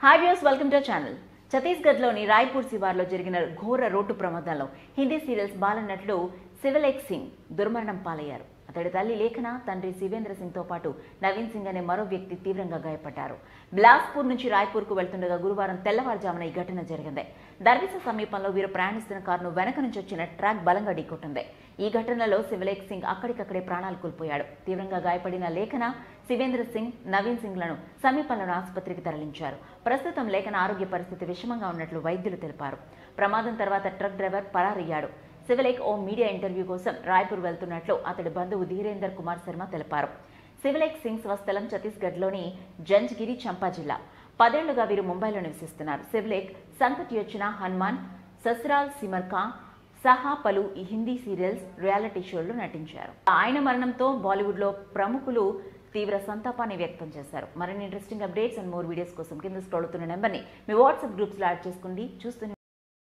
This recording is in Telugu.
hi views welcome to channel ఛత్తీస్గఢ్లోని రాయ్పూర్ శివార్లో జరిగిన ఘోర రోడ్డు ప్రమాదంలో హిందీ సీరియల్స్ బాలనటులు సివిలేక్ సింగ్ దుర్మరణం పాలయ్యారు అతడి తల్లి లేఖన తండ్రి శివేంద్ర సింగ్ తో పాటు నవీన్ సింగ్ అనే మరో వ్యక్తి తీవ్రంగా గాయపడ్డారు బిలాస్పూర్ నుంచి రాయ్పూర్ కు వెళ్తుండగా గురువారం తెల్లవారుజామున ఈ ఘటన జరిగింది దర్విస సమీపంలో వీరు ప్రయాణిస్తున్న కారును వెనక నుంచి వచ్చిన ట్రాక్ బలంగా ఢీకొట్టింది ఈ ఘటనలో శివలేక్ సింగ్ అక్కడికక్కడే ప్రాణాలు కోల్పోయాడు తీవ్రంగా గాయపడిన లేఖన శివేంద్ర సింగ్ నవీన్ సింగ్లను సమీపంలోని ఆసుపత్రికి తరలించారు ప్రస్తుతం లేఖన ఆరోగ్య పరిస్థితి విషమంగా ఉన్నట్లు వైద్యులు తెలిపారు ప్రమాదం తర్వాత ట్రక్ డ్రైవర్ పరారయ్యాడు సివిలేక్ ఓ మీడియా ఇంటర్వ్యూ కోసం రాయ్పూర్ వెళ్తున్నట్లు అతడి బంధువు ధీరేందర్ కుమార్ శర్మ తెలిపారు సివిలేక్ సింగ్ స్వస్థలం ఛత్తీస్గఢ్లోని జంజ్గిరి చంపా జిల్లా పదేళ్లుగా వీరు ముంబైలో నివసిస్తున్నారు సివిలేక్ సంకట్ యోచన హనుమాన్ సస్రాల్ సిమర్కా సహా పలు ఈ హిందీ సీరియల్స్ రియాలిటీ షోల్లో నటించారు ఆయన మరణంతో బాలీవుడ్లో ప్రముఖులు తీవ్ర సంతాపాన్ని వ్యక్తం చేశారు మరిన్ని interesting updates and more videos కోసం కింద స్క్రోల్ అవుతున్న నెంబర్ని మీ వాట్సాప్ గ్రూప్స్లో యాడ్ చేసుకోండి చూస్తూనే